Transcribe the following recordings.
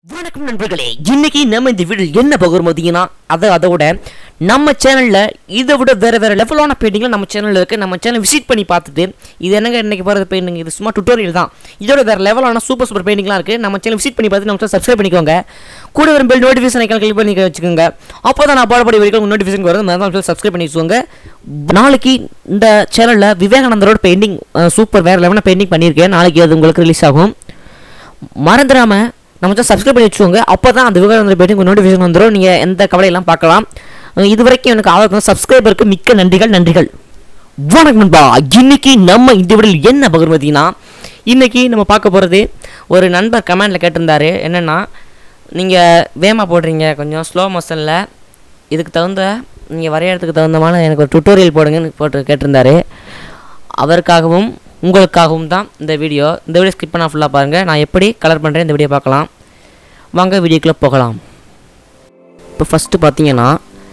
வணக்கம் நண்பர்களே இன்னைக்கு நம்ம இந்த வீடியோ என்ன பகிரும் பார்த்தீங்கன்னா அதை அதோட நம்ம சேனலில் இதை விட வேறு வேறு லெவலான பெயிண்டிங்லாம் நம்ம சேனலில் இருக்குது நம்ம சேனல் விசிட் பண்ணி பார்த்துட்டு இது என்னங்க இன்னைக்கு போகிறது பெயிண்டிங் இது சும்மா டுட்டோரியல் தான் இதோட வேறு லெவலான சூப்பர் சூப்பர் பெயிண்டிங்லாம் இருக்குது நம்ம சேனல் விசிட் பண்ணி பார்த்துட்டு நம்ம சப்ஸ்கிரைப் பண்ணிக்கோங்க கூட வரும் பெல் நோட்டிஃபிகேஷன் ஐக்கான் கிளிக் பண்ணி வச்சுக்கோங்க அப்போ தான் நான் பாடப்படி வரைக்கும் நோட்டிஃபிகேஷன் வரும் மறந்தாலும் சப்ஸ்கிரைப் பண்ணி வச்சுக்கோங்க நாளைக்கு இந்த சேனலில் விவேகானந்தரோட பெயிண்டிங் சூப்பர் வேறு லெவலான பெயிண்டிங் பண்ணியிருக்கேன் நாளைக்கு அது உங்களுக்கு ரிலீஸ் ஆகும் மறந்துடாம நம்ம சேனல் சப்ஸ்கிரைப் பண்ணி வச்சுக்கோங்க அப்போ தான் அந்த விவகாரம் போய்ட்டு உங்கள் நோட்டிஃபிகேஷன் வந்துடும் நீங்கள் எந்த கவலையெல்லாம் பார்க்கலாம் அஹ் இது வரைக்கும் எனக்கு ஆதரவு சப்ஸ்கிரைபருக்கு மிக்க நன்றிகள் நன்றிகள் வணக்கம் நண்பா இன்னைக்கு நம்ம இந்த வீடியோவில் என்ன பகிர்ந்து பார்த்தீங்கன்னா இன்னைக்கு நம்ம பார்க்க போகிறது ஒரு நண்பர் கமெண்டில் கேட்டிருந்தாரு என்னென்னா நீங்கள் வேமா போடுறீங்க கொஞ்சம் ஸ்லோ மோஷனில் இதுக்கு தகுந்த நீங்கள் வரையறதுக்கு தகுந்தமான எனக்கு ஒரு டுட்டோரியல் போடுங்கன்னு போட்டு கேட்டிருந்தாரு அவருக்காகவும் உங்களுக்காகவும் தான் இந்த வீடியோ இந்த வீடியோ ஸ்கிப் பண்ணால் ஃபுல்லாக பாருங்கள் நான் எப்படி கலர் பண்ணுறேன் இந்த வீடியோ பார்க்கலாம் வாங்க வீடியோக்குள்ளே போகலாம் இப்போ ஃபஸ்ட்டு பார்த்தீங்கன்னா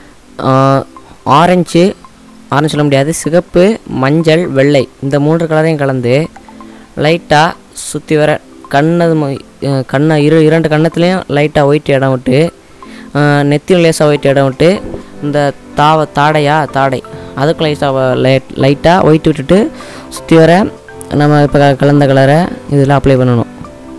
ஆரஞ்சு ஆரஞ்சு சொல்ல முடியாது சிகப்பு மஞ்சள் வெள்ளை இந்த மூன்று கலரையும் கலந்து லைட்டாக சுற்றி வர கண்ணது ம- அஹ் கண்ணை இரு இரண்டு கண்ணத்துலேயும் லைட்டாக ஒயிட் இடம் விட்டு அஹ் நெத்தியும் லேசாக ஒயிட் இடம் விட்டு இந்த தாவ தாடையா தாடை அதுக்கு லைட்டாக லைட் லைட்டாக ஒயிட் விட்டுட்டு சுற்றி வர நம்ம இப்போ கலந்த கலரை இதில் அப்ளை பண்ணணும்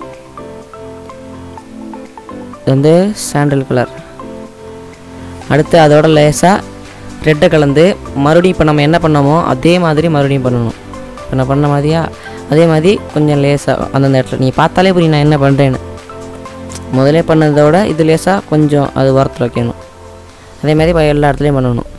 இது வந்து சாண்டல் கலர் அடுத்து அதோட லேசாக ரெட்டை கலந்து மறுபடியும் இப்போ நம்ம என்ன பண்ணோமோ அதே மாதிரி மறுபடியும் பண்ணணும் இப்போ நான் பண்ண மாதிரியா அதே மாதிரி கொஞ்சம் லேசாக அந்தந்த இடத்துல நீ பார்த்தாலே புரியும் நான் என்ன பண்ணுறேன்னு முதலே பண்ணதோட இது லேசாக கொஞ்சம் அது உரத்தில் வைக்கணும் அதே மாதிரி இப்போ எல்லா இடத்துலையும் பண்ணணும்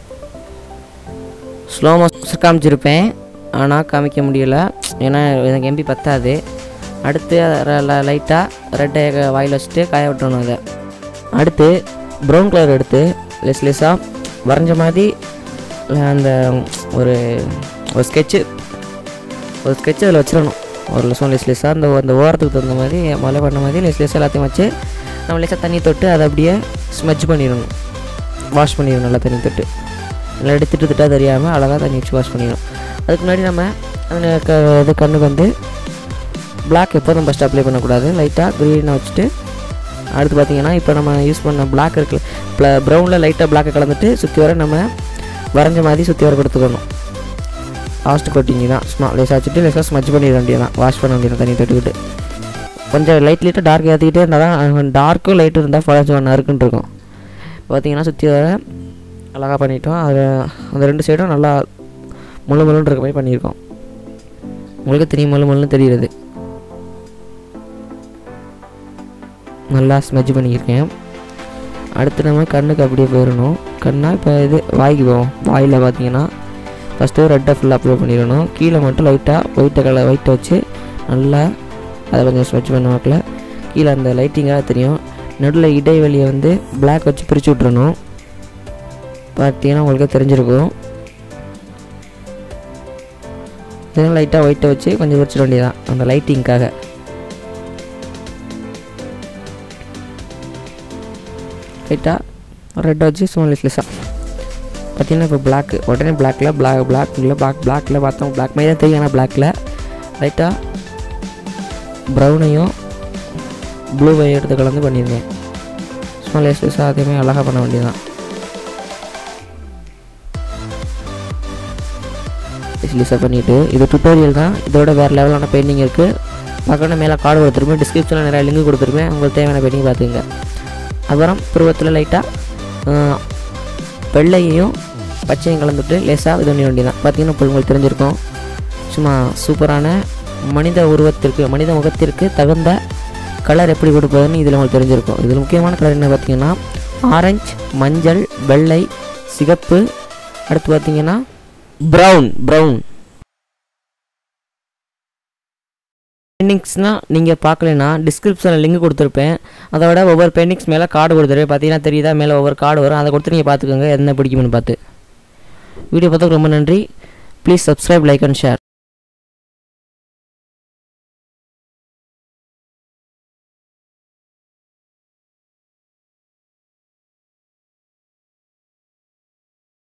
ஸ்லோ மோஷன் காமிச்சிருப்பேன் ஆனால் காமிக்க முடியல ஏன்னா எனக்கு எம்பி பத்தாது அடுத்து லைட்டாக ரெட்டை வாயில் வச்சுட்டு காய விட்டுறணும் அதை அடுத்து ப்ரௌன் கலர் எடுத்து லெஸ் லெஸ்ஸாக வரைஞ்ச மாதிரி அந்த ஒரு ஒரு ஸ்கெட்சு ஒரு ஸ்கெட்ச் அதில் வச்சிடணும் ஒரு லெஸ்ஸும் லெஸ் லெஸ்ஸாக அந்த அந்த ஓரத்துக்கு தகுந்த மாதிரி மழை பண்ண மாதிரி லெஸ் லெஸ் எல்லாத்தையும் வச்சு நம்ம லேசாக தண்ணி தொட்டு அதை அப்படியே ஸ்மெஜ் பண்ணிடணும் வாஷ் பண்ணிடணும் நல்லா தண்ணி தொட்டு நல்லா எடுத்துட்டு திட்டா தெரியாமல் அழகாக தண்ணி வச்சு வாஷ் பண்ணிடணும் அதுக்கு முன்னாடி நம்ம அந்த க இது கண்ணுக்கு வந்து பிளாக் எப்போதும் ஃபஸ்ட்டு அப்ளை பண்ணக்கூடாது லைட்டாக க்ரீனை வச்சுட்டு அடுத்து பார்த்தீங்கன்னா இப்போ நம்ம யூஸ் பண்ண பிளாக் இருக்கு ப்ள ப்ரௌனில் லைட்டாக பிளாக்கை கலந்துட்டு சுற்றி வர நம்ம வரைஞ்ச மாதிரி சுற்றி வர கொடுத்துக்கணும் லாஸ்ட் கோட்டிங் தான் சும்மா லேசாக வச்சுட்டு லேசாக ஸ்மஜ் பண்ணிட வேண்டியதான் வாஷ் பண்ண வேண்டியது தண்ணி தொட்டுக்கிட்டு கொஞ்சம் லைட் லைட்டாக டார்க் ஏற்றிக்கிட்டே இருந்தால் தான் டார்க்கும் லைட்டும் இருந்தால் கொஞ்சம் நறுக்குன்னு இருக்கும் பார்த்தீங்கன்னா சுற்றி வர அழகாக பண்ணிட்டோம் அது அந்த ரெண்டு சைடும் நல்லா முள்ளு முள்ளுன்னு இருக்க மாதிரி பண்ணியிருக்கோம் உங்களுக்கு தெரியும் முள்ளு முள்ளுன்னு தெரியுறது நல்லா ஸ்மெஜ் பண்ணியிருக்கேன் அடுத்து நம்ம கண்ணுக்கு அப்படியே போயிடணும் கண்ணா இப்போ இது வாய்க்கு போவோம் வாயில் பார்த்தீங்கன்னா ஃபஸ்ட்டு ரெட்டை ஃபுல்லாக அப்ளை பண்ணிடணும் கீழே மட்டும் லைட்டாக ஒயிட்டை கலர் ஒயிட்டை வச்சு நல்லா அதை கொஞ்சம் ஸ்மெச் பண்ண வாக்கில் கீழே அந்த லைட்டிங்காக தெரியும் நடுவில் இடைவெளியை வந்து பிளாக் வச்சு பிரித்து விட்றணும் பார்த்தீங்கன்னா உங்களுக்கு தெரிஞ்சிருக்கும் இதெல்லாம் லைட்டாக ஒயிட்டை வச்சு கொஞ்சம் பிரிச்சிட வேண்டியதான் அந்த லைட்டிங்க்காக லைட்டாக ரெட்டை வச்சு சும்மா லிஸ் லிஸ்ஸாக பார்த்தீங்கன்னா இப்போ பிளாக் உடனே பிளாக்ல பிளாக் பிளாக் இல்லை பிளாக் பிளாக்ல பார்த்தோம் பிளாக் மாதிரி தான் தெரியும் ஆனால் பிளாக்ல லைட்டாக ப்ரௌனையும் ப்ளூவை எடுத்து கலந்து பண்ணியிருந்தேன் சும்மா லேஸ் லேஸாக அதேமாதிரி அழகாக பண்ண வேண்டியதுதான் லிஸ்ஸாக பண்ணிவிட்டு இது டுட்டோரியல் தான் இதோட வேறு லெவலான பெயிண்டிங் இருக்குது பார்க்கணும் மேலே கார்டு கொடுத்துருப்பேன் டிஸ்கிரிப்ஷனில் நிறைய லிங்க் கொடுத்துருப்பேன் உங்களுக்கு தேவையான பெயிண்டிங் பார்த்துங்க அப்புறம் புருவத்தில் லைட்டாக வெள்ளையையும் பச்சையும் கலந்துட்டு லேசாக இது பண்ண வேண்டியதான் பார்த்தீங்கன்னா இப்போ உங்களுக்கு தெரிஞ்சிருக்கும் சும்மா சூப்பரான மனித உருவத்திற்கு மனித முகத்திற்கு தகுந்த கலர் எப்படி கொடுப்பதுன்னு இதில் உங்களுக்கு தெரிஞ்சிருக்கும் இதில் முக்கியமான கலர் என்ன பார்த்தீங்கன்னா ஆரஞ்சு மஞ்சள் வெள்ளை சிகப்பு அடுத்து பார்த்தீங்கன்னா ப்ரௌன் ப்ரௌன் பெயிண்டிங்ஸ்னால் நீங்கள் பார்க்கலனா டிஸ்கிரிப்ஷனில் லிங்க் கொடுத்துருப்பேன் அதோட ஒவ்வொரு பெயிண்டிங்ஸ் மேலே கார்டு கொடுத்துருப்பேன் பார்த்தீங்கன்னா தெரியுதா மேலே ஒவ்வொரு கார்டு வரும் அதை கொடுத்து நீங்கள் பார்த்துக்கோங்க என்ன பிடிக்கும்னு பார்த்து வீடியோ பார்த்ததுக்கு ரொம்ப நன்றி please subscribe like and share